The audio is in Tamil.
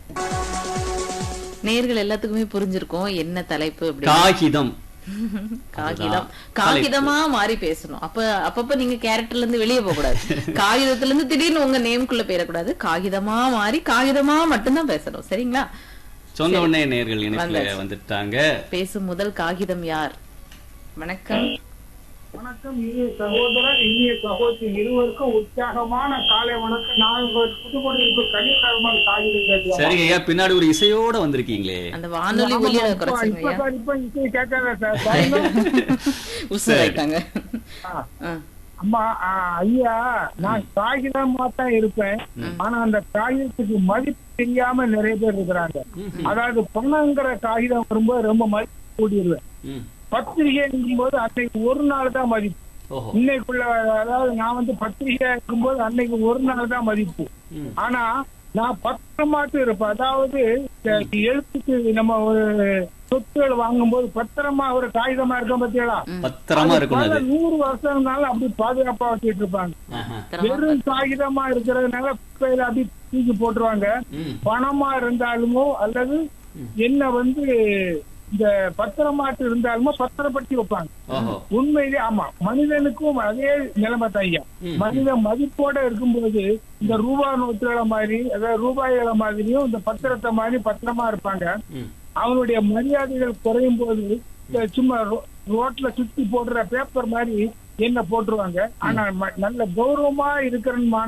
நேர்கள் எல்லாத்துக்குமே புரிஞ்சிருக்கும் என்ன தலைப்பு அப்படின்னு காகிதம் காகிதம் காகிதமா மாறி பேசணும் அப்ப அப்பப்ப நீங்க கேரக்டர்ல இருந்து வெளியே போக கூடாது காகிதத்துல இருந்து திடீர்னு உங்க நேம்குள்ள போயிடக்கூடாது காகிதமா மாறி காகிதமா மட்டும்தான் பேசணும் சரிங்களா சொன்ன உடனே நேர்கள் இணைப்புல வந்தாச்சு. வந்துட்டாங்க பேசும் முதல் காகிதம் யார் வணக்கம் வணக்கம் இனிய சகோதரர் இனிய சகோதரி இருவருக்கும் உற்சாகமான காலை வணக்கம் நான் உங்கள் புதுக்கோட்டையில் கன்னியாகுமரி காகிதம் கேட்கிறேன். சரிங்க ஐயா பின்னாடி ஒரு இசையோட வந்திருக்கீங்களே அந்த வானொலி ஆமா, ஒலியோட இப்ப- குறைச்சுங்க இப்ப சார், இப்ப இசை கேட்காத சார். பாருங்க. உசுராயிட்டாங்க ஆ, ஆ, அம்மா ஆ, ஐயா நான் காகிதமா தான் இருப்பேன் ஆனா அந்த காகிதத்துக்கு மதிப்பு தெரியாம நிறைய பேர் இருக்கிறாங்க அதாவது பணங்கிற காகிதம் வரும்போது ரொம்ப மதிப்பு கூட்டிடுவேன் ம். பத்திரிகைங்கும் போது அன்னைக்கு ஒரு நாள் தான் மதிப்பு ஓஹோ இன்னைக்குள்ள அதாவது நான் வந்து பத்திரிகை இருக்கும்போது அன்னைக்கு ஒரு நாள் தான் மதிப்பு ம். ஆனா நான் பத்திரமாட்டு இருப்பேன் அதாவது இந்த எழுத்துக்கு நம்ம ஒரு சொத்துகள் வாங்கும்போது பத்திரமா ஒரு காகிதமா இருக்கோம் பத்தியலா பத்திரமா இருக்கணும் அது நூறு வருஷம்னால அப்படி பாதுகாப்பா வச்சுட்டு இருப்பாங்க ஆஹா. பத்திரமா வெறும் காகிதமா இருக்கிறதுனால குப்பையில அப்படி தூக்கி போட்டுருவாங்க ம். பணமா இருந்தாலுமோ அல்லது என்ன வந்து இந்த பத்திரமாட்டு இருந்தாலுமோ பத்திரப்படுத்தி வைப்பாங்க ஓஹோ உண்மையிலே ஆமா மனிதனுக்கும் அதே நிலைமை தான் ஐயா ம். மனித மதிப்போட இருக்கும்போது இந்த ரூபா நோட்டுகளை மாதிரி அதாவது ரூபாய்களை மாதிரியும் இந்த பத்திரத்தை மாதிரி பத்திரமா இருப்பாங்க ம். அவனுடைய மரியாதைகள் குறையும் போது இந்த சும்மா ரோ- ரோட்ல சுத்தி போடுற பேப்பர் மாதிரி என்ன போட்டுருவாங்க ஆனா ம- நல்ல கௌரவமா இருக்கிற